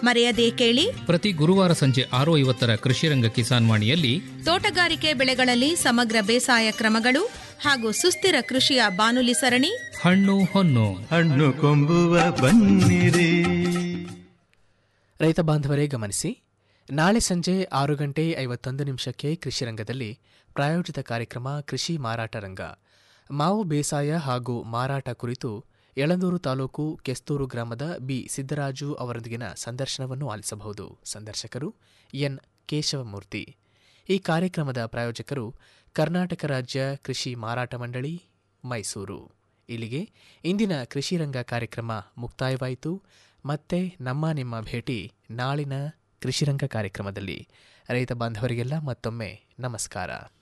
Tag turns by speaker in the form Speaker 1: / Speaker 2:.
Speaker 1: ಮರೆಯದೇ ಕೇಳಿ
Speaker 2: ಪ್ರತಿ ಗುರುವಾರ ಸಂಜೆ ಆರು ಐವತ್ತರ ಕೃಷಿರಂಗ ಕಿಸಾನ್ ವಾಣಿಯಲ್ಲಿ
Speaker 1: ತೋಟಗಾರಿಕೆ ಬೆಳೆಗಳಲ್ಲಿ ಸಮಗ್ರ ಬೇಸಾಯ ಕ್ರಮಗಳು ಹಾಗೂ ಸುಸ್ಥಿರ ಕೃಷಿಯ ಬಾನುಲಿ ಸರಣಿ
Speaker 2: ಹಣ್ಣು ಹೊನ್ನು
Speaker 3: ಹಣ್ಣು ಕೊಂಬುವ ಬನ್ನಿರಿ
Speaker 4: ರೈತ ಬಾಂಧವರೇ ಗಮನಿಸಿ ನಾಳೆ ಸಂಜೆ ಆರು ಗಂಟೆ ಐವತ್ತೊಂದು ನಿಮಿಷಕ್ಕೆ ಕೃಷಿ ರಂಗದಲ್ಲಿ ಪ್ರಾಯೋಜಿತ ಕಾರ್ಯಕ್ರಮ ಕೃಷಿ ಮಾರಾಟ ರಂಗ ಮಾವು ಬೇಸಾಯ ಹಾಗೂ ಮಾರಾಟ ಕುರಿತು ಯಳಂದೂರು ತಾಲೂಕು ಕೆಸ್ತೂರು ಗ್ರಾಮದ ಬಿ ಸಿದ್ದರಾಜು ಅವರೊಂದಿಗಿನ ಸಂದರ್ಶನವನ್ನು ಆಲಿಸಬಹುದು ಸಂದರ್ಶಕರು ಎನ್ ಕೇಶವಮೂರ್ತಿ ಈ ಕಾರ್ಯಕ್ರಮದ ಪ್ರಾಯೋಜಕರು ಕರ್ನಾಟಕ ರಾಜ್ಯ ಕೃಷಿ ಮಾರಾಟ ಮಂಡಳಿ ಮೈಸೂರು ಇಲ್ಲಿಗೆ ಇಂದಿನ ಕೃಷಿ ರಂಗ ಕಾರ್ಯಕ್ರಮ ಮುಕ್ತಾಯವಾಯಿತು ಮತ್ತೆ ನಮ್ಮ ನಿಮ್ಮ ಭೇಟಿ ನಾಳಿನ ಕೃಷಿರಂಗ ಕಾರ್ಯಕ್ರಮದಲ್ಲಿ ರೈತ ಬಾಂಧವರಿಗೆಲ್ಲ ಮತ್ತೊಮ್ಮೆ ನಮಸ್ಕಾರ